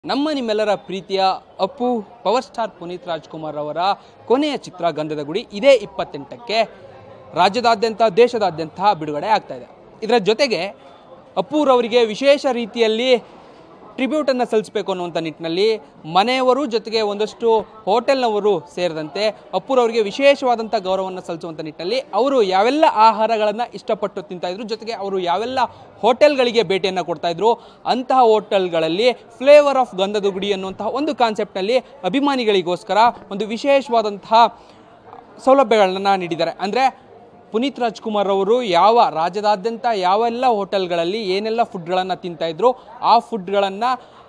ನಮ್ಮ ನಿಮ್ಮೆಲ್ಲರ ಪ್ರೀತಿಯ ಅಪ್ಪು ಪವರ್ ಸ್ಟಾರ್ ಪುನೀತ್ ರಾಜ್ಕುಮಾರ್ ಅವರ ಕೊನೆಯ ಚಿತ್ರ ಗಂಧದ ಗುಡಿ ಇದೇ ಇಪ್ಪತ್ತೆಂಟಕ್ಕೆ ರಾಜ್ಯದಾದ್ಯಂತ ದೇಶದಾದ್ಯಂತ ಬಿಡುಗಡೆ ಆಗ್ತಾ ಇದೆ ಇದರ ಜೊತೆಗೆ ಅಪ್ಪುರವರಿಗೆ ವಿಶೇಷ ರೀತಿಯಲ್ಲಿ ಟ್ರಿಬ್ಯೂಟನ್ನು ಸಲ್ಲಿಸಬೇಕು ಅನ್ನುವಂಥ ನಿಟ್ಟಿನಲ್ಲಿ ಮನೆಯವರು ಜೊತೆಗೆ ಒಂದಷ್ಟು ಹೋಟೆಲ್ನವರು ಸೇರಿದಂತೆ ಅಪ್ಪುರವರಿಗೆ ವಿಶೇಷವಾದಂಥ ಗೌರವವನ್ನು ಸಲ್ಲಿಸುವಂಥ ನಿಟ್ಟಿನಲ್ಲಿ ಅವರು ಯಾವೆಲ್ಲ ಆಹಾರಗಳನ್ನು ಇಷ್ಟಪಟ್ಟು ತಿಂತಾ ಇದ್ರು ಜೊತೆಗೆ ಅವರು ಯಾವೆಲ್ಲ ಹೋಟೆಲ್ಗಳಿಗೆ ಭೇಟಿಯನ್ನು ಕೊಡ್ತಾ ಇದ್ರು ಅಂತಹ ಹೋಟೆಲ್ಗಳಲ್ಲಿ ಫ್ಲೇವರ್ ಆಫ್ ಗಂಧದ ಗುಡಿ ಅನ್ನುವಂತಹ ಒಂದು ಕಾನ್ಸೆಪ್ಟ್ನಲ್ಲಿ ಅಭಿಮಾನಿಗಳಿಗೋಸ್ಕರ ಒಂದು ವಿಶೇಷವಾದಂತಹ ಸೌಲಭ್ಯಗಳನ್ನ ನೀಡಿದ್ದಾರೆ ಅಂದರೆ ಪುನೀತ್ ರಾಜ್ಕುಮಾರ್ ಅವರು ಯಾವ ರಾಜ್ಯದಾದ್ಯಂತ ಯಾವೆಲ್ಲ ಹೋಟೆಲ್ಗಳಲ್ಲಿ ಏನೆಲ್ಲ ಫುಡ್ಗಳನ್ನು ತಿಂತಾ ಇದ್ರು ಆ ಫುಡ್ಗಳನ್ನು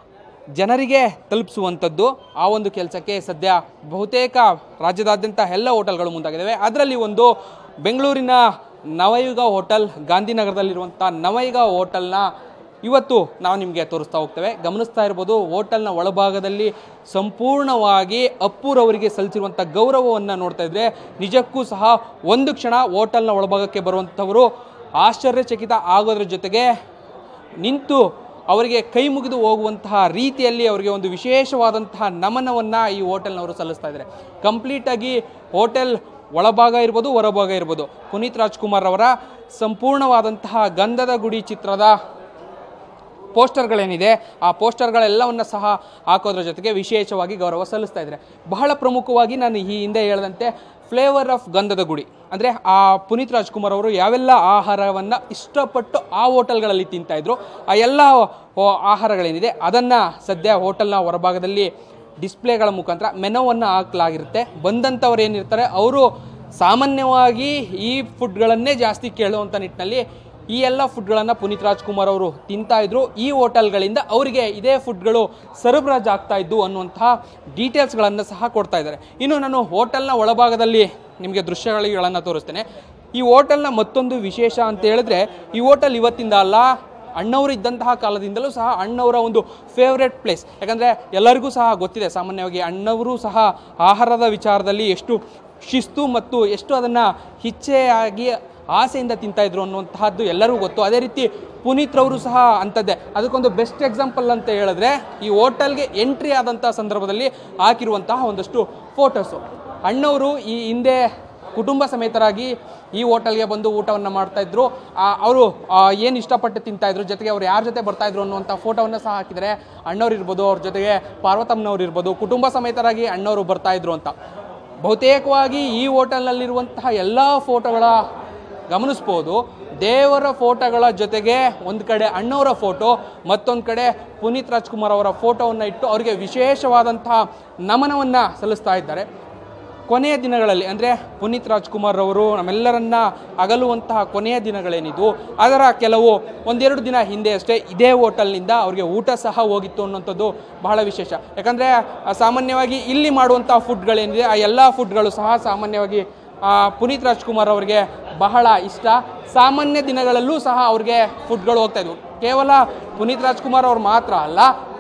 ಜನರಿಗೆ ತಲುಪಿಸುವಂಥದ್ದು ಆ ಒಂದು ಕೆಲಸಕ್ಕೆ ಸದ್ಯ ಬಹುತೇಕ ರಾಜ್ಯದಾದ್ಯಂತ ಎಲ್ಲ ಹೋಟೆಲ್ಗಳು ಮುಂದಾಗಿದ್ದಾವೆ ಅದರಲ್ಲಿ ಒಂದು ಬೆಂಗಳೂರಿನ ನವಯುಗ ಹೋಟೆಲ್ ಗಾಂಧಿನಗರದಲ್ಲಿರುವಂಥ ನವಯುಗ ಹೋಟೆಲ್ನ ಇವತ್ತು ನಾವು ನಿಮಗೆ ತೋರಿಸ್ತಾ ಹೋಗ್ತೇವೆ ಗಮನಿಸ್ತಾ ಇರ್ಬೋದು ಹೋಟೆಲ್ನ ಒಳಭಾಗದಲ್ಲಿ ಸಂಪೂರ್ಣವಾಗಿ ಅಪ್ಪುರವರಿಗೆ ಸಲ್ಲಿಸಿರುವಂಥ ಗೌರವವನ್ನು ನೋಡ್ತಾ ಇದ್ರೆ ನಿಜಕ್ಕೂ ಸಹ ಒಂದು ಕ್ಷಣ ಹೋಟೆಲ್ನ ಒಳಭಾಗಕ್ಕೆ ಬರುವಂಥವರು ಆಶ್ಚರ್ಯಚಕಿತ ಆಗೋದ್ರ ಜೊತೆಗೆ ನಿಂತು ಅವರಿಗೆ ಕೈ ಮುಗಿದು ಹೋಗುವಂತಹ ರೀತಿಯಲ್ಲಿ ಅವರಿಗೆ ಒಂದು ವಿಶೇಷವಾದಂತಹ ನಮನವನ್ನು ಈ ಹೋಟೆಲ್ನವರು ಸಲ್ಲಿಸ್ತಾ ಇದ್ದಾರೆ ಕಂಪ್ಲೀಟಾಗಿ ಹೋಟೆಲ್ ಒಳಭಾಗ ಇರ್ಬೋದು ಹೊರಭಾಗ ಇರ್ಬೋದು ಪುನೀತ್ ರಾಜ್ಕುಮಾರ್ ಅವರ ಸಂಪೂರ್ಣವಾದಂತಹ ಗಂಧದ ಗುಡಿ ಚಿತ್ರದ ಪೋಸ್ಟರ್ಗಳೇನಿದೆ ಆ ಪೋಸ್ಟರ್ಗಳೆಲ್ಲವನ್ನು ಸಹ ಹಾಕೋದ್ರ ಜೊತೆಗೆ ವಿಶೇಷವಾಗಿ ಗೌರವ ಸಲ್ಲಿಸ್ತಾ ಇದ್ದಾರೆ ಬಹಳ ಪ್ರಮುಖವಾಗಿ ನಾನು ಈ ಹಿಂದೆ ಹೇಳಿದಂತೆ ಫ್ಲೇವರ್ ಆಫ್ ಗಂಧದ ಗುಡಿ ಅಂದರೆ ಆ ಪುನೀತ್ ರಾಜ್ಕುಮಾರ್ ಅವರು ಯಾವೆಲ್ಲ ಆಹಾರವನ್ನು ಇಷ್ಟಪಟ್ಟು ಆ ಹೋಟೆಲ್ಗಳಲ್ಲಿ ತಿಂತಾ ಇದ್ರು ಆ ಎಲ್ಲ ಓ- ಆಹಾರಗಳೇನಿದೆ ಅದನ್ನು ಸದ್ಯ ಹೋಟೆಲ್ನ ಹೊರಭಾಗದಲ್ಲಿ ಡಿಸ್ಪ್ಲೇಗಳ ಮುಖಾಂತರ ಮೆನೋವನ್ನು ಹಾಕಲಾಗಿರುತ್ತೆ ಬಂದಂಥವ್ರು ಏನಿರ್ತಾರೆ ಅವರು ಸಾಮಾನ್ಯವಾಗಿ ಈ ಫುಡ್ಗಳನ್ನೇ ಜಾಸ್ತಿ ಕೇಳುವಂಥ ನಿಟ್ಟಿನಲ್ಲಿ ಈ ಎಲ್ಲ ಫುಡ್ಗಳನ್ನು ಪುನೀತ್ ರಾಜ್ಕುಮಾರ್ ಅವರು ತಿಂತಾ ಇದ್ರು ಈ ಹೋಟೆಲ್ಗಳಿಂದ ಅವರಿಗೆ ಇದೇ ಫುಡ್ಗಳು ಸರಬರಾಜು ಆಗ್ತಾ ಇದ್ದು ಅನ್ನುವಂತಹ ಡೀಟೇಲ್ಸ್ಗಳನ್ನು ಸಹ ಕೊಡ್ತಾ ಇದ್ದಾರೆ ಇನ್ನು ನಾನು ಹೋಟೆಲ್ನ ಒಳಭಾಗದಲ್ಲಿ ನಿಮಗೆ ದೃಶ್ಯಗಳನ್ನು ತೋರಿಸ್ತೇನೆ ಈ ಹೋಟೆಲ್ನ ಮತ್ತೊಂದು ವಿಶೇಷ ಅಂತ ಹೇಳಿದ್ರೆ ಈ ಹೋಟೆಲ್ ಇವತ್ತಿಂದ ಅಲ್ಲ ಅಣ್ಣವರು ಇದ್ದಂತಹ ಕಾಲದಿಂದಲೂ ಸಹ ಅಣ್ಣವರ ಒಂದು ಫೇವ್ರೆಟ್ ಪ್ಲೇಸ್ ಯಾಕಂದರೆ ಎಲ್ಲರಿಗೂ ಸಹ ಗೊತ್ತಿದೆ ಸಾಮಾನ್ಯವಾಗಿ ಅಣ್ಣವರು ಸಹ ಆಹಾರದ ವಿಚಾರದಲ್ಲಿ ಎಷ್ಟು ಶಿಸ್ತು ಮತ್ತು ಎಷ್ಟು ಅದನ್ನು ಹಿಚ್ಚೆಯಾಗಿ ಆಸೆಯಿಂದ ತಿಂತಾ ಇದ್ರು ಅನ್ನುವಂತಹದ್ದು ಎಲ್ಲರಿಗೂ ಗೊತ್ತು ಅದೇ ರೀತಿ ಪುನೀತ್ರವರು ಸಹ ಅಂಥದ್ದೇ ಅದಕ್ಕೊಂದು ಬೆಸ್ಟ್ ಎಕ್ಸಾಂಪಲ್ ಅಂತ ಹೇಳಿದ್ರೆ ಈ ಹೋಟೆಲ್ಗೆ ಎಂಟ್ರಿ ಆದಂಥ ಸಂದರ್ಭದಲ್ಲಿ ಹಾಕಿರುವಂತಹ ಒಂದಷ್ಟು ಫೋಟೋಸು ಅಣ್ಣವರು ಈ ಹಿಂದೆ ಕುಟುಂಬ ಸಮೇತರಾಗಿ ಈ ಹೋಟೆಲ್ಗೆ ಬಂದು ಊಟವನ್ನು ಮಾಡ್ತಾ ಇದ್ರು ಅವರು ಏನು ಇಷ್ಟಪಟ್ಟು ತಿಂತಾ ಇದ್ರು ಜೊತೆಗೆ ಅವ್ರು ಯಾರ ಜೊತೆ ಬರ್ತಾ ಇದ್ರು ಅನ್ನುವಂಥ ಫೋಟೋವನ್ನು ಸಹ ಹಾಕಿದ್ದಾರೆ ಅಣ್ಣವ್ರು ಇರ್ಬೋದು ಅವ್ರ ಜೊತೆಗೆ ಪಾರ್ವತಮ್ಮನವ್ರು ಇರ್ಬೋದು ಕುಟುಂಬ ಸಮೇತರಾಗಿ ಅಣ್ಣವರು ಬರ್ತಾ ಇದ್ರು ಅಂತ ಬಹುತೇಕವಾಗಿ ಈ ಹೋಟೆಲ್ನಲ್ಲಿರುವಂತಹ ಎಲ್ಲ ಫೋಟೋಗಳ ಗಮನಿಸ್ಬೋದು ದೇವರ ಫೋಟೋಗಳ ಜೊತೆಗೆ ಒಂದು ಕಡೆ ಅಣ್ಣವರ ಫೋಟೋ ಮತ್ತೊಂದು ಕಡೆ ಪುನೀತ್ ರಾಜ್ಕುಮಾರ್ ಅವರ ಫೋಟೋವನ್ನು ಇಟ್ಟು ಅವರಿಗೆ ವಿಶೇಷವಾದಂತಹ ನಮನವನ್ನು ಸಲ್ಲಿಸ್ತಾ ಇದ್ದಾರೆ ಕೊನೆಯ ದಿನಗಳಲ್ಲಿ ಅಂದರೆ ಪುನೀತ್ ರಾಜ್ಕುಮಾರ್ ಅವರು ನಮ್ಮೆಲ್ಲರನ್ನ ಅಗಲುವಂತಹ ಕೊನೆಯ ದಿನಗಳೇನಿದ್ವು ಅದರ ಕೆಲವು ಒಂದೆರಡು ದಿನ ಹಿಂದೆ ಅಷ್ಟೇ ಇದೇ ಹೋಟೆಲ್ನಿಂದ ಅವರಿಗೆ ಊಟ ಸಹ ಹೋಗಿತ್ತು ಅನ್ನೋಂಥದ್ದು ಬಹಳ ವಿಶೇಷ ಯಾಕಂದರೆ ಸಾಮಾನ್ಯವಾಗಿ ಇಲ್ಲಿ ಮಾಡುವಂಥ ಫುಡ್ಗಳೇನಿದೆ ಆ ಎಲ್ಲ ಫುಡ್ಗಳು ಸಹ ಸಾಮಾನ್ಯವಾಗಿ ಆ, ಪುನೀತ್ ರಾಜ್ಕುಮಾರ್ ಅವರಿಗೆ ಬಹಳ ಇಷ್ಟ ಸಾಮಾನ್ಯ ದಿನಗಳಲ್ಲೂ ಸಹ ಅವ್ರಿಗೆ ಫುಡ್ಗಳು ಹೋಗ್ತಾ ಇದ್ವು ಕೇವಲ ಪುನೀತ್ ರಾಜ್ಕುಮಾರ್ ಅವ್ರು ಮಾತ್ರ ಅಲ್ಲ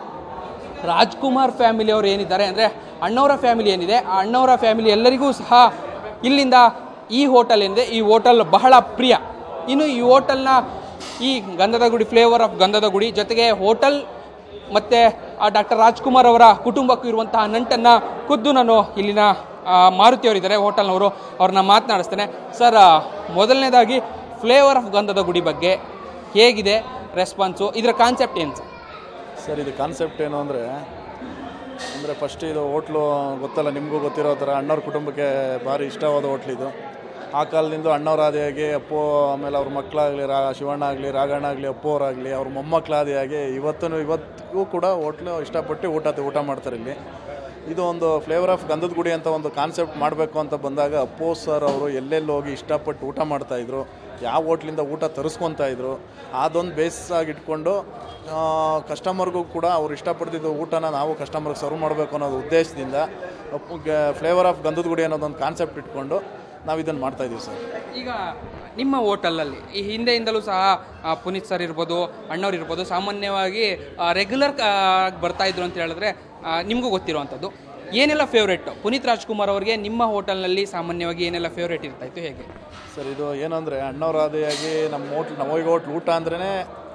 ರಾಜ್ಕುಮಾರ್ ಫ್ಯಾಮಿಲಿ ಅವರು ಏನಿದ್ದಾರೆ ಅಂದರೆ ಅಣ್ಣವರ ಫ್ಯಾಮಿಲಿ ಏನಿದೆ ಆ ಅಣ್ಣವರ ಫ್ಯಾಮಿಲಿ ಎಲ್ಲರಿಗೂ ಸಹ ಇಲ್ಲಿಂದ ಈ ಹೋಟೆಲ್ ಏನಿದೆ ಈ ಹೋಟೆಲ್ ಬಹಳ ಪ್ರಿಯ ಇನ್ನು ಈ ಹೋಟೆಲ್ನ ಈ ಗಂಧದ ಗುಡಿ ಫ್ಲೇವರ್ ಆಫ್ ಗಂಧದ ಗುಡಿ ಜೊತೆಗೆ ಹೋಟೆಲ್ ಮತ್ತು ಡಾಕ್ಟರ್ ರಾಜ್ಕುಮಾರ್ ಅವರ ಕುಟುಂಬಕ್ಕೂ ಇರುವಂತಹ ನಂಟನ್ನು ಖುದ್ದು ನಾನು ಇಲ್ಲಿನ ಆ, ಮಾರುತಿ ಅವರಿದ್ದಾರೆ ಹೋಟೆಲ್ನವರು ಅವ್ರನ್ನ ಮಾತನಾಡಿಸ್ತೇನೆ ಸರ್ ಆ, ಮೊದಲನೇದಾಗಿ ಫ್ಲೇವರ್ ಆಫ್ ಗಂಧದ ಗುಡಿ ಬಗ್ಗೆ ಹೇಗಿದೆ ರೆಸ್ಪಾನ್ಸು ಇದರ ಕಾನ್ಸೆಪ್ಟ್ ಏನು ಸರ್ ಸರ್ ಇದು ಕಾನ್ಸೆಪ್ಟ್ ಏನು ಅಂದರೆ ಅಂದರೆ ಫಸ್ಟ್ ಇದು ಹೋಟ್ಲು ಗೊತ್ತಲ್ಲ ನಿಮಗೂ ಗೊತ್ತಿರೋ ಥರ ಅಣ್ಣವ್ರ ಕುಟುಂಬಕ್ಕೆ ಭಾರಿ ಇಷ್ಟವಾದ ಹೋಟ್ಲ್ ಇದು ಆ ಕಾಲದಿಂದ ಅಣ್ಣವರಾದಿಯಾಗಿ ಅಪ್ಪು ಆಮೇಲೆ ಅವ್ರ ಮಕ್ಕಳಾಗಲಿ ರಾ ಶಿವಣ್ಣ ಆಗಲಿ ರಾಘಣ್ಣ ಆಗಲಿ ಅಪ್ಪು ಅವರಾಗಲಿ ಅವ್ರ ಮೊಮ್ಮಕ್ಕಳಾದಿಯಾಗಿ ಇವತ್ತು ಇವತ್ತಿಗೂ ಕೂಡ ಹೋಟ್ಲು ಇಷ್ಟಪಟ್ಟು ಊಟ ಊಟ ಮಾಡ್ತಾರೆ ಇಲ್ಲಿ ಇದು ಒಂದು ಫ್ಲೇವರ್ ಆಫ್ ಗಂಧದ ಗುಡಿ ಅಂತ ಒಂದು ಕಾನ್ಸೆಪ್ಟ್ ಮಾಡಬೇಕು ಅಂತ ಬಂದಾಗ ಅಪ್ಪು ಸರ್ ಅವರು ಎಲ್ಲೆಲ್ಲಿ ಹೋಗಿ ಇಷ್ಟಪಟ್ಟು ಊಟ ಮಾಡ್ತಾಯಿದ್ರು ಯಾವ ಹೋಟ್ಲಿಂದ ಊಟ ತರಿಸ್ಕೊತಾ ಇದ್ರು ಅದೊಂದು ಬೇಸ್ ಆಗಿ ಇಟ್ಕೊಂಡು ಕಸ್ಟಮರ್ಗೂ ಕೂಡ ಅವ್ರು ಇಷ್ಟಪಡ್ತಿದ್ದು ಊಟನ ನಾವು ಕಸ್ಟಮರ್ಗೆ ಸರ್ವ್ ಮಾಡಬೇಕು ಅನ್ನೋದು ಉದ್ದೇಶದಿಂದ ಫ್ಲೇವರ್ ಆಫ್ ಗಂಧದ ಗುಡಿ ಅನ್ನೋದೊಂದು ಕಾನ್ಸೆಪ್ಟ್ ಇಟ್ಕೊಂಡು ನಾವು ಇದನ್ನು ಮಾಡ್ತಾ ಇದೀವಿ ಸರ್ ಈಗ ನಿಮ್ಮ ಹೋಟೆಲಲ್ಲಿ ಈ ಹಿಂದೆಯಿಂದಲೂ ಸಹ ಆ, ಪುನೀತ್ ಸರ್ ಇರ್ಬೋದು ಅಣ್ಣವ್ರು ಇರ್ಬೋದು ಸಾಮಾನ್ಯವಾಗಿ ರೆಗ್ಯುಲರ್ ಬರ್ತಾ ಇದ್ರು ಅಂತ ಹೇಳಿದ್ರೆ ಆ, ನಿಮಗೂ ಗೊತ್ತಿರುವಂಥದ್ದು ಏನೆಲ್ಲ ಫೇವ್ರೇಟ್ ಪುನೀತ್ ರಾಜ್ಕುಮಾರ್ ಅವರಿಗೆ ನಿಮ್ಮ ಹೋಟೆಲ್ನಲ್ಲಿ ಸಾಮಾನ್ಯವಾಗಿ ಏನೆಲ್ಲ ಫೇವ್ರೇಟ್ ಇರ್ತಾ ಇತ್ತು ಹೇಗೆ ಸರ್ ಇದು ಏನಂದರೆ ಅಣ್ಣವರಾದಿಯಾಗಿ ನಮ್ಮ ಹೋಟ್ಲ್ ನಮಗೆ ಹೋಟ್ಲ್ ಊಟ ಅಂದ್ರೇ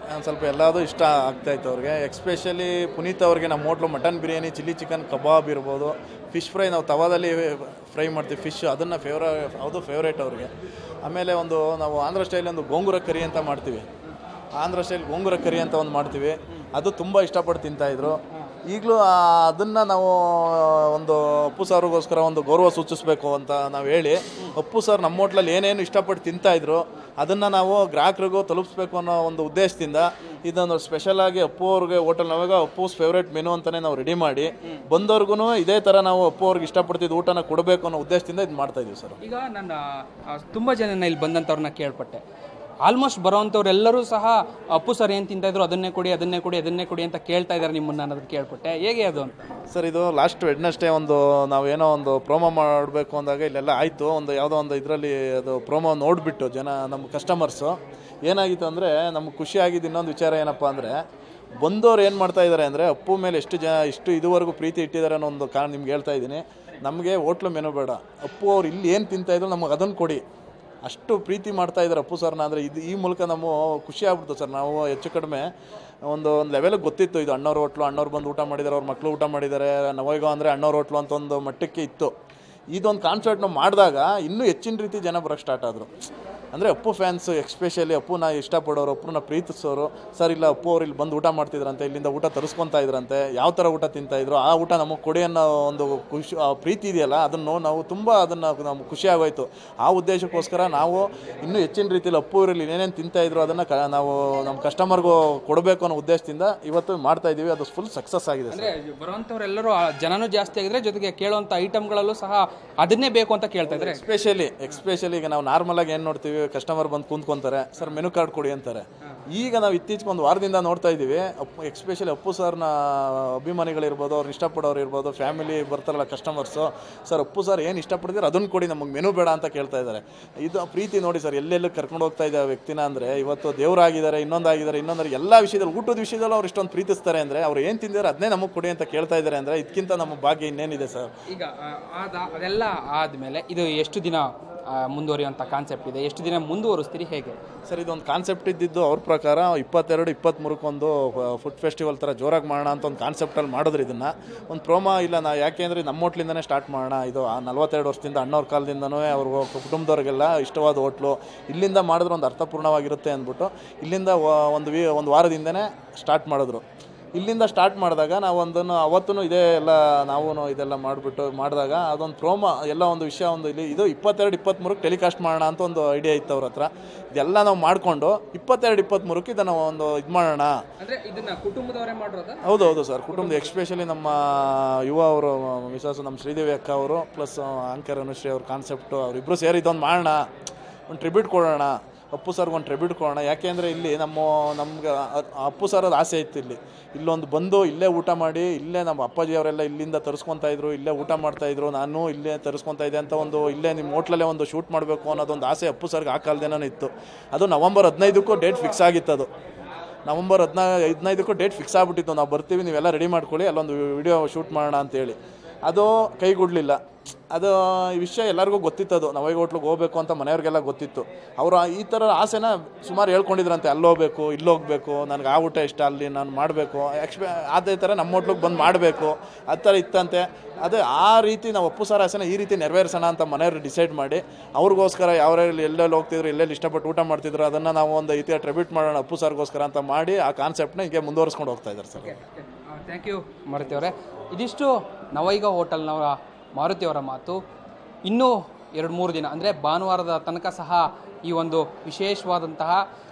ಒಂದು ಸ್ವಲ್ಪ ಎಲ್ಲದೂ ಇಷ್ಟ ಆಗ್ತಾಯಿತ್ತು ಅವ್ರಿಗೆ ಎಕ್ಸ್ಪೆಷಲಿ ಪುನೀತ್ ಅವ್ರಿಗೆ ನಮ್ಮ hotel mutton biryani chilli chicken kebab ಇರ್ಬೋದು ಫಿಶ್ ಫ್ರೈ ನಾವು ತವಾದಲ್ಲಿ ಫ್ರೈ ಮಾಡ್ತೀವಿ ಫಿಶ್ ಅದನ್ನು ಫೇವ್ರ ಅದು ಫೇವ್ರೇಟ್ ಅವ್ರಿಗೆ ಆಮೇಲೆ ಒಂದು ನಾವು ಆಂಧ್ರ ಸ್ಟೈಲ್ ಒಂದು ಗೋಂಗೂರ ಕರಿ ಅಂತ ಮಾಡ್ತೀವಿ ಆಂಧ್ರ ಸ್ಟೈಲ್ ಗೋಂಗೂರ ಕರಿ ಅಂತ ಒಂದು ಮಾಡ್ತೀವಿ ಅದು ತುಂಬ ಇಷ್ಟಪಟ್ಟು ತಿಂತಾಯಿದ್ರು ಈಗಲೂ ಅದನ್ನು ನಾವು ಒಂದು ಅಪ್ಪು ಸಾರಿಗೋಸ್ಕರ ಒಂದು ಗೌರವ ಸೂಚಿಸಬೇಕು ಅಂತ ನಾವು ಹೇಳಿ ಅಪ್ಪು ಸರ್ ನಮ್ಮ ಹೋಟ್ಲಲ್ಲಿ ಏನೇನು ಇಷ್ಟಪಟ್ಟು ತಿಂತಾಯಿದ್ರು ಅದನ್ನು ನಾವು ಗ್ರಾಹಕರಿಗೂ ತಲುಪಿಸ್ಬೇಕು ಅನ್ನೋ ಒಂದು ಉದ್ದೇಶದಿಂದ ಇದೊಂದು ಸ್ಪೆಷಲ್ ಆಗಿ ಅಪ್ಪು ಅವ್ರಿಗೆ ಹೋಟೆಲ್ ನಾವಾಗ ಅಪ್ಪುಸ್ ಫೇವ್ರೇಟ್ ಮೆನು ಅಂತಲೇ ನಾವು ರೆಡಿ ಮಾಡಿ ಬಂದವ್ರಿಗೂ ಇದೇ ಥರ ನಾವು ಅಪ್ಪು ಅವ್ರಿಗೆ ಇಷ್ಟಪಡ್ತಿದ್ದು ಊಟನ ಕೊಡಬೇಕು ಅನ್ನೋ ಉದ್ದೇಶದಿಂದ ಇದು ಮಾಡ್ತಾ ಇದೀವಿ ಸರ್ ಈಗ ನನ್ನ ಆ, ತುಂಬ ಜನ ಇಲ್ಲಿ ಬಂದಂಥವ್ರನ್ನ ಕೇಳ್ಪಟ್ಟೆ ಆಲ್ಮೋಸ್ಟ್ ಬರೋವಂಥವ್ರೆಲ್ಲರೂ ಸಹ ಅಪ್ಪು ಸರ್ ಏನು ತಿಂತಾಯಿದ್ರು ಅದನ್ನೇ ಕೊಡಿ ಅದನ್ನೇ ಕೊಡಿ ಅದನ್ನೇ ಕೊಡಿ ಅಂತ ಕೇಳ್ತಾ ಇದ್ದಾರೆ ನಿಮ್ಮನ್ನ ಅನ್ನೋದನ್ನ ಕೇಳ್ಪಟ್ಟೆ ಹೇಗೆ ಅದು ಅಂತ ಸರ್ ಇದು ಲಾಸ್ಟ್ ವೆಡ್ನೆಸ್ಡೇ ಒಂದು ನಾವೇನೋ ಒಂದು ಪ್ರೋಮೋ ಮಾಡಬೇಕು ಅಂದಾಗ ಇಲ್ಲೆಲ್ಲ ಆಯಿತು ಒಂದು ಯಾವುದೋ ಒಂದು ಇದರಲ್ಲಿ ಅದು ಪ್ರೋಮೋ ನೋಡಿಬಿಟ್ಟು ಜನ ನಮ್ಮ ಕಸ್ಟಮರ್ಸು ಏನಾಗಿತ್ತು ಅಂದರೆ ನಮ್ಗೆ ಖುಷಿ ಆಗಿದ್ದು ಇನ್ನೊಂದು ವಿಚಾರ ಏನಪ್ಪ ಅಂದರೆ ಬಂದವ್ರು ಏನು ಮಾಡ್ತಾ ಇದ್ದಾರೆ ಅಂದರೆ ಅಪ್ಪು ಮೇಲೆ ಎಷ್ಟು ಜನ ಇಷ್ಟು ಇದುವರೆಗೂ ಪ್ರೀತಿ ಇಟ್ಟಿದ್ದಾರೆ ಅನ್ನೋ ಒಂದು ಕಾರಣ ನಿಮ್ಗೆ ಹೇಳ್ತಾ ಇದ್ದೀನಿ ನಮಗೆ ಹೋಟ್ಲು ಮೆನು ಬೇಡ ಅಪ್ಪು ಅವ್ರು ಇಲ್ಲಿ ಏನು ತಿಂತಾಯಿದ್ರು ನಮಗೆ ಅದನ್ನು ಕೊಡಿ ಅಷ್ಟು ಪ್ರೀತಿ ಮಾಡ್ತಾ ಇದ್ದಾರೆ ಅಪ್ಪು ಸರ್ನ ಅಂದರೆ ಇದು ಈ ಮೂಲಕ ನಮ್ಮ ಖುಷಿ ಆಗ್ಬಿಡ್ತು ಸರ್ ನಾವು ಹೆಚ್ಚು ಕಡಿಮೆ ಒಂದು ಒಂದು ಲೆವೆಲಿಗೆ ಗೊತ್ತಿತ್ತು ಇದು ಅಣ್ಣವ್ರ ಹೋಟ್ಲು ಅಣ್ಣವ್ರು ಬಂದು ಊಟ ಮಾಡಿದ್ದಾರೆ ಅವ್ರ ಮಕ್ಕಳು ಊಟ ಮಾಡಿದ್ದಾರೆ ನವೈಗೋ ಅಂದರೆ ಅಣ್ಣವ್ರ ಹೋಟ್ಲು ಅಂತ ಒಂದು ಮಟ್ಟಕ್ಕೆ ಇತ್ತು ಇದೊಂದು ಕಾನ್ಸರ್ಟ್ ನಾವು ಮಾಡಿದಾಗ ಇನ್ನೂ ಹೆಚ್ಚಿನ ರೀತಿ ಜನ ಬರೋಕ್ಕೆ ಸ್ಟಾರ್ಟ್ ಆದರು ಅಂದರೆ ಅಪ್ಪು ಫ್ಯಾನ್ಸು ಎಕ್ಸ್ಪೆಷಲಿ ಅಪ್ಪುನ ಇಷ್ಟಪಡೋರು ಅಪ್ಪುನ ಪ್ರೀತಿಸೋರು ಸರ್ ಇಲ್ಲ ಅಪ್ಪು ಅವ್ರು ಇಲ್ಲಿ ಬಂದು ಊಟ ಮಾಡ್ತಿದ್ರಂತೆ ಇಲ್ಲಿಂದ ಊಟ ತರಿಸ್ಕೊತಾ ಇದ್ರಂತೆ ಯಾವ ಥರ ಊಟ ತಿಂತಾ ಇದ್ರು ಆ ಊಟ ನಮಗೆ ಕೊಡಿ ಅನ್ನೋ ಒಂದು ಖುಷಿ ಆ ಪ್ರೀತಿ ಇದೆಯಲ್ಲ ಅದನ್ನು ನಾವು ತುಂಬ ಅದನ್ನು ನಮ್ಗೆ ಖುಷಿ ಆಗೋಯ್ತು ಆ ಉದ್ದೇಶಕ್ಕೋಸ್ಕರ ನಾವು ಇನ್ನೂ ಹೆಚ್ಚಿನ ರೀತಿಯಲ್ಲಿ ಅಪ್ಪು ಇವರಲ್ಲಿ ಏನೇನು ತಿಂತಾ ಇದ್ರು ಅದನ್ನು ಕ ನಾವು ನಮ್ಮ ಕಸ್ಟಮರ್ಗೂ ಕೊಡಬೇಕು ಅನ್ನೋ ಉದ್ದೇಶದಿಂದ ಇವತ್ತು ಮಾಡ್ತಾ ಇದ್ದೀವಿ ಅದು ಫುಲ್ ಸಕ್ಸಸ್ ಆಗಿದೆ ಸರ್ ಅಂದರೆ ಬರುವಂಥವ್ರೆಲ್ಲರೂ ಆ ಜನನೂ ಜಾಸ್ತಿ ಆಗಿದ್ರೆ ಜೊತೆಗೆ ಕೇಳುವಂಥ ಐಟಮ್ಗಳಲ್ಲೂ ಸಹ ಅದನ್ನೇ ಬೇಕು ಅಂತ ಕೇಳ್ತಾ ಇದ್ದಾರೆ ಎಸ್ಪೆಷಲಿ ಎಕ್ಸ್ಪೆಷಲಿ ಈಗ ನಾವು ನಾರ್ಮಲ್ ಆಗಿ ಏನು ನೋಡ್ತೀವಿ ಕಸ್ಟಮರ್ ಬಂದು ಕುಂತ್ಕೊಂತಾರೆ ಸರ್ ಮೆನು ಕಾರ್ಡ್ ಕೊಡಿ ಅಂತಾರೆ ಈಗ ನಾವು ಇತ್ತೀಚೆಗೆ ಒಂದು ವಾರದಿಂದ ನೋಡ್ತಾ ಇದ್ದೀವಿ ಅಪ್ಪು ಎಕ್ಸ್ಪೆಷಲಿ ಅಪ್ಪು ಸರ್ನ ಅಭಿಮಾನಿಗಳಿರ್ಬೋದು ಅವ್ರು ಇಷ್ಟಪಡೋರು ಇರ್ಬೋದು ಫ್ಯಾಮಿಲಿ ಬರ್ತಾರಲ್ಲ ಕಸ್ಟಮರ್ಸು ಸರ್ ಅಪ್ಪು ಸರ್ ಏನು ಇಷ್ಟಪಡ್ತೀರೋ ಅದನ್ನು ಕೊಡಿ ನಮಗೆ ಮೆನು ಬೇಡ ಅಂತ ಕೇಳ್ತಾ ಇದ್ದಾರೆ ಇದು ಪ್ರೀತಿ ನೋಡಿ ಸರ್ ಎಲ್ಲೆಲ್ಲೂ ಕರ್ಕೊಂಡು ಹೋಗ್ತಾ ಇದೆ ಆ ವ್ಯಕ್ತಿನ ಅಂದರೆ ಇವತ್ತು ದೇವರಾಗಿದ್ದಾರೆ ಇನ್ನೊಂದಾಗಿದ್ದಾರೆ ಇನ್ನೊಂದ್ರೆ ಎಲ್ಲ ವಿಷಯದಲ್ಲಿ ಊಟದ ವಿಷಯದಲ್ಲಿ ಅವ್ರು ಇಷ್ಟೊಂದು ಪ್ರೀತಿಸ್ತಾರೆ ಅಂದರೆ ಅವ್ರು ಏನು ತಿಂದಿದ್ದಾರೆ ಅದನ್ನೇ ನಮಗೆ ಕೊಡಿ ಅಂತ ಕೇಳ್ತಾ ಇದ್ದಾರೆ ಅಂದರೆ ಇದಕ್ಕಿಂತ ನಮ್ಮ ಭಾಗ್ಯ ಇನ್ನೇನಿದೆ ಸರ್ ಈಗ ಆ, ಆದ ಅದೆಲ್ಲ ಆದಮೇಲೆ ಇದು ಎಷ್ಟು ದಿನ ಆ, ಮುಂದುವರಿಯುವಂಥ ಕಾನ್ಸೆಪ್ಟ್ ಇದೆ ಎಷ್ಟು ದಿನ ಮುಂದುವರಿಸ್ತೀರಿ ಹೇಗೆ ಸರ್ ಇದೊಂದು ಕಾನ್ಸೆಪ್ಟ್ ಇದ್ದಿದ್ದು ಅವ್ರ ಪ್ರಕಾರ ಇಪ್ಪತ್ತೆರಡು ಇಪ್ಪತ್ತ್ಮೂರಕ್ಕೊಂದು ಫುಡ್ ಫೆಸ್ಟಿವಲ್ ಥರ ಜೋರಾಗಿ ಮಾಡೋಣ ಅಂತ ಒಂದು ಕಾನ್ಸೆಪ್ಟಲ್ಲಿ ಮಾಡಿದ್ರು ಇದನ್ನು ಒಂದು ಪ್ರೋಮೋ ಇಲ್ಲ ನಾ ಯಾಕೆ ಅಂದರೆ ನಮ್ಮ ಹೋಟ್ಲಿಂದನೇ ಸ್ಟಾರ್ಟ್ ಮಾಡೋಣ ಇದು ಆ ನಲ್ವತ್ತೆರಡು ವರ್ಷದಿಂದ ಅಣ್ಣವ್ರ ಕಾಲದಿಂದನೂ ಅವ್ರ ಕುಟುಂಬದವ್ರಿಗೆಲ್ಲ ಇಷ್ಟವಾದ ಹೋಟ್ಲು ಇಲ್ಲಿಂದ ಮಾಡಿದ್ರೆ ಒಂದು ಅರ್ಥಪೂರ್ಣವಾಗಿರುತ್ತೆ ಅಂದ್ಬಿಟ್ಟು ಇಲ್ಲಿಂದ ವ- ಒಂದು ವಿ ಒಂದು ವಾರದಿಂದನೇ ಸ್ಟಾರ್ಟ್ ಮಾಡಿದ್ರು ಇಲ್ಲಿಂದ ಸ್ಟಾರ್ಟ್ ಮಾಡಿದಾಗ ನಾವು ಒಂದನ್ನು ಅವತ್ತೂ ಇದೇ ಎಲ್ಲ ನಾವು ಇದೆಲ್ಲ ಮಾಡಿಬಿಟ್ಟು ಮಾಡಿದಾಗ ಅದೊಂದು ಪ್ರೋಮೋ ಎಲ್ಲ ಒಂದು ವಿಷಯ ಒಂದು ಇಲ್ಲಿ ಇದು ಇಪ್ಪತ್ತೆರಡು ಇಪ್ಪತ್ತ್ಮೂರಕ್ಕೆ ಟೆಲಿಕಾಸ್ಟ್ ಮಾಡೋಣ ಅಂತ ಒಂದು ಐಡಿಯಾ ಇತ್ತು ಅವ್ರ ಹತ್ರ ಇದೆಲ್ಲ ನಾವು ಮಾಡಿಕೊಂಡು ಇಪ್ಪತ್ತೆರಡು ಇಪ್ಪತ್ತ್ಮೂರಕ್ಕೆ ಇದನ್ನು ಒಂದು ಇದು ಮಾಡೋಣ ಅಂದರೆ ಇದನ್ನ ಕುಟುಂಬದವರೇ ಮಾಡಿರೋದ ಹೌದು ಹೌದು ಸರ್ ಕುಟುಂಬದ ಎಕ್ಸ್ಪೆಷಲಿ ನಮ್ಮ ಯುವ ಅವರು ಮಿಸಸ್ ನಮ್ಮ ಶ್ರೀದೇವಿ ಅಕ್ಕ ಅವರು ಪ್ಲಸ್ ಆಂಕರ್ ಅನುಶ್ರೀ ಅವ್ರ ಕಾನ್ಸೆಪ್ಟು ಅವರಿಬ್ಬರು ಸೇರಿ ಇದೊಂದು ಮಾಡೋಣ ಒಂದು ಟ್ರಿಬ್ಯೂಟ್ ಕೊಡೋಣ ಅಪ್ಪು ಸರ್ಗೆ ಒಂದು ಟ್ರಿಬ್ಯೂಟ್ ಕೊಡೋಣ ಯಾಕೆಂದರೆ ಇಲ್ಲಿ ನಮ್ಮ ನಮ್ಗೆ ಅ- ಅಪ್ಪು ಸರದ ಆಸೆ ಇತ್ತು ಇಲ್ಲಿ ಇಲ್ಲೊಂದು ಬಂದು ಇಲ್ಲೇ ಊಟ ಮಾಡಿ ಇಲ್ಲೇ ನಮ್ಮ ಅಪ್ಪಾಜಿ ಅವರೆಲ್ಲ ಇಲ್ಲಿಂದ ತರಿಸ್ಕೊತಾ ಇದ್ರು ಇಲ್ಲೇ ಊಟ ಮಾಡ್ತಾ ಇದ್ರು ನಾನು ಇಲ್ಲೇ ತರಿಸ್ಕೊತಾ ಇದ್ದೆ ಅಂತ ಒಂದು ಇಲ್ಲೇ ನಿಮ್ಮ ಹೋಟ್ಲಲ್ಲೇ ಒಂದು ಶೂಟ್ ಮಾಡಬೇಕು ಅನ್ನೋದೊಂದು ಆಸೆ ಅಪ್ಪು ಸರ್ಗೆ ಆ ಕಾಲದೇನೂ ಇತ್ತು ಅದು ನವಂಬರ್ ಹದಿನೈದಕ್ಕೂ ಡೇಟ್ ಫಿಕ್ಸ್ ಆಗಿತ್ತು ಅದು ನವಂಬರ್ ಹದಿನಾ ಹದಿನೈದಕ್ಕೂ ಡೇಟ್ ಫಿಕ್ಸ್ ಆಗಿಬಿಟ್ಟಿತ್ತು ನಾವು ಬರ್ತೀವಿ ನೀವೆಲ್ಲ ರೆಡಿ ಮಾಡ್ಕೊಳ್ಳಿ ಅಲ್ಲೊಂದು ವಿಡಿಯೋ ಶೂಟ್ ಮಾಡೋಣ ಅಂತೇಳಿ ಅದು ಕೈಗೂಡಲಿಲ್ಲ ಅದು ಈ ವಿಷಯ ಎಲ್ಲರಿಗೂ ಗೊತ್ತಿತ್ತು ಅದು ನವೈಗ ಹೋಟ್ಲಿಗೆ ಹೋಗ್ಬೇಕು ಅಂತ ಮನೆಯವ್ರಿಗೆಲ್ಲ ಗೊತ್ತಿತ್ತು ಅವರು ಈ ಥರ ಆಸೆನ ಸುಮಾರು ಹೇಳ್ಕೊಂಡಿದ್ರಂತೆ ಅಲ್ಲಿ ಹೋಗ್ಬೇಕು ಇಲ್ಲಿ ಹೋಗ್ಬೇಕು ನನಗೆ ಆ ಊಟ ಇಷ್ಟ ಅಲ್ಲಿ ನಾನು ಮಾಡಬೇಕು ಎಕ್ಸ್ಪೆ ಅದೇ ಥರ ನಮ್ಮ ಹೋಟ್ಲಿಗೆ ಬಂದು ಮಾಡಬೇಕು ಆ ಥರ ಇತ್ತಂತೆ ಅದೇ ಆ ರೀತಿ ನಾವು ಅಪ್ಪು ಸರ್ ಆಸೆನ ಈ ರೀತಿ ನೆರವೇರಿಸೋಣ ಅಂತ ಮನೆಯವರು ಡಿಸೈಡ್ ಮಾಡಿ ಅವ್ರಿಗೋಸ್ಕರ ಯಾವ್ಯಾವ ಎಲ್ಲೆಲ್ಲಿ ಹೋಗ್ತಿದ್ರು ಎಲ್ಲೆಲ್ಲಿ ಇಷ್ಟಪಟ್ಟು ಊಟ ಮಾಡ್ತಿದ್ರು ಅದನ್ನು ನಾವು ಒಂದು ರೀತಿಯ ಟ್ರಿಬ್ಯೂಟ್ ಮಾಡೋಣ ಅಪ್ಪು ಸರ್ಗೋಸ್ಕರ ಅಂತ ಮಾಡಿ ಆ ಕಾನ್ಸೆಪ್ಟ್ನ ಹೀಗೆ ಮುಂದುವರಿಸ್ಕೊಂಡು ಹೋಗ್ತಾ ಇದ್ದಾರೆ ಸರ್ ಥ್ಯಾಂಕ್ ಯು ಮಾರುತಿ ಅವರೇ ಇದಿಷ್ಟು ನವೈಗ ಹೋಟೆಲ್ನವರ ಮಾರುತಿ ಅವರ ಮಾತು ಇನ್ನೂ ಎರಡು ಮೂರು ದಿನ ಅಂದರೆ ಭಾನುವಾರದ ತನಕ ಸಹ ಈ ಒಂದು ವಿಶೇಷವಾದಂತಹ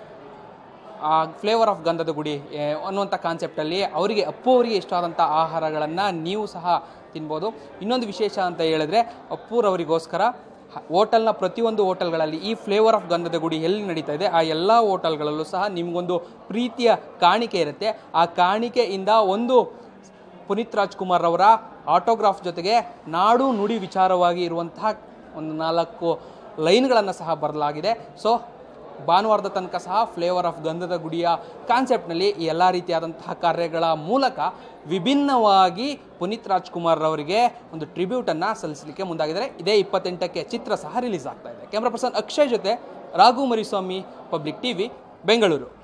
ಆ ಫ್ಲೇವರ್ ಆಫ್ ಗಂಧದ ಗುಡಿ ಏ, ಅನ್ನುವಂಥ ಕಾನ್ಸೆಪ್ಟಲ್ಲಿ ಅವರಿಗೆ ಅಪ್ಪು ಅವರಿಗೆ ಇಷ್ಟವಾದಂಥ ಆಹಾರಗಳನ್ನು ನೀವು ಸಹ ತಿನ್ಬೋದು ಇನ್ನೊಂದು ವಿಶೇಷ ಅಂತ ಹೇಳಿದ್ರೆ ಅಪ್ಪೂರವರಿಗೋಸ್ಕರ ಹೋಟೆಲ್ನ ಪ್ರತಿಯೊಂದು ಹೋಟೆಲ್ಗಳಲ್ಲಿ ಈ ಫ್ಲೇವರ್ ಆಫ್ ಗಂಧದ ಗುಡಿ ಎಲ್ಲಿ ನಡೀತಾ ಇದೆ ಆ ಎಲ್ಲ ಹೋಟೆಲ್ಗಳಲ್ಲೂ ಸಹ ನಿಮಗೊಂದು ಪ್ರೀತಿಯ ಕಾಣಿಕೆ ಇರುತ್ತೆ ಆ ಕಾಣಿಕೆಯಿಂದ ಒಂದು ಪುನೀತ್ ರಾಜ್ಕುಮಾರ್ ಅವರ ಆಟೋಗ್ರಾಫ್ ಜೊತೆಗೆ ನಾಡು ನುಡಿ ವಿಚಾರವಾಗಿ ಇರುವಂತಹ ಒಂದು ನಾಲ್ಕು ಲೈನ್ಗಳನ್ನು ಸಹ ಬರಲಾಗಿದೆ ಸೊ ಭಾನುವಾರದ ತನಕ ಸಹ ಫ್ಲೇವರ್ ಆಫ್ ಗಂಧದ ಗುಡಿಯ ಕಾನ್ಸೆಪ್ಟ್ನಲ್ಲಿ ಈ ಎಲ್ಲ ರೀತಿಯಾದಂತಹ ಕಾರ್ಯಗಳ ಮೂಲಕ ವಿಭಿನ್ನವಾಗಿ ಪುನೀತ್ ರಾಜ್ಕುಮಾರ್ ಅವರಿಗೆ ಒಂದು ಟ್ರಿಬ್ಯೂಟನ್ನು ಸಲ್ಲಿಸಲಿಕ್ಕೆ ಮುಂದಾಗಿದ್ದಾರೆ ಇದೇ ಇಪ್ಪತ್ತೆಂಟಕ್ಕೆ ಚಿತ್ರ ಸಹ ರಿಲೀಸ್ ಆಗ್ತಾ ಇದೆ ಕ್ಯಾಮ್ರಾ ಪರ್ಸನ್ ಅಕ್ಷಯ್ ಜೊತೆ ರಾಘು ಮರಿಸ್ವಾಮಿ ಪಬ್ಲಿಕ್ ಟಿವಿ ಬೆಂಗಳೂರು